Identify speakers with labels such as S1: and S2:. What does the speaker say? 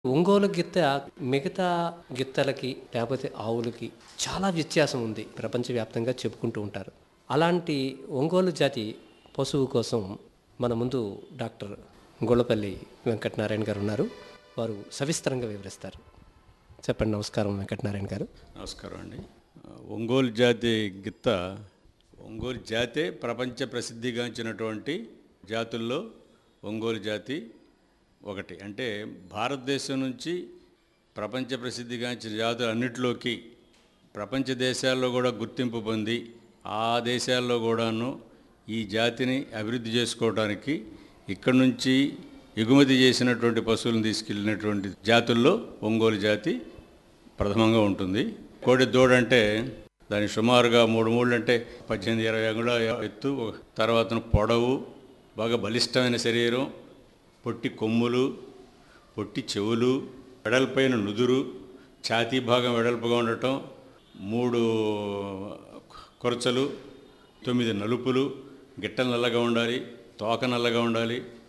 S1: ఒంగోలు గిత్త మిగతా గిత్తలకి లేకపోతే ఆవులకి చాలా వ్యత్యాసం ఉంది ప్రపంచవ్యాప్తంగా చెప్పుకుంటూ ఉంటారు అలాంటి ఒంగోలు జాతి పశువు కోసం మన ముందు డాక్టర్ గొల్లపల్లి వెంకటనారాయణ గారు ఉన్నారు వారు సవిస్తరంగా వివరిస్తారు చెప్పండి నమస్కారం వెంకటనారాయణ గారు
S2: నమస్కారం అండి ఒంగోలు జాతి గిత్త ఒంగోలు జాతే ప్రపంచ ప్రసిద్ధిగాంచినటువంటి జాతుల్లో ఒంగోలు జాతి ఒకటి అంటే భారతదేశం నుంచి ప్రపంచ ప్రసిద్ధిగాంచిన జాతులు అన్నిటిలోకి ప్రపంచ దేశాల్లో కూడా గుర్తింపు పొంది ఆ దేశాల్లో కూడాను ఈ జాతిని అభివృద్ధి చేసుకోవడానికి ఇక్కడి నుంచి ఎగుమతి చేసినటువంటి పశువులను తీసుకెళ్ళినటువంటి జాతుల్లో ఒంగోలు జాతి ప్రథమంగా ఉంటుంది కోడి దూడ అంటే దాని సుమారుగా మూడు మూడు అంటే పద్దెనిమిది ఇరవై అంగుళాల ఎత్తు తర్వాత పొడవు బాగా బలిష్టమైన శరీరం పొట్టి కొమ్ములు పొట్టి చెవులు వెడల్పైన నుదురు ఛాతీ భాగం వెడల్పుగా ఉండటం మూడు కొరచలు తొమ్మిది నలుపులు గిట్టలు నల్లగా ఉండాలి తోక నల్లగా ఉండాలి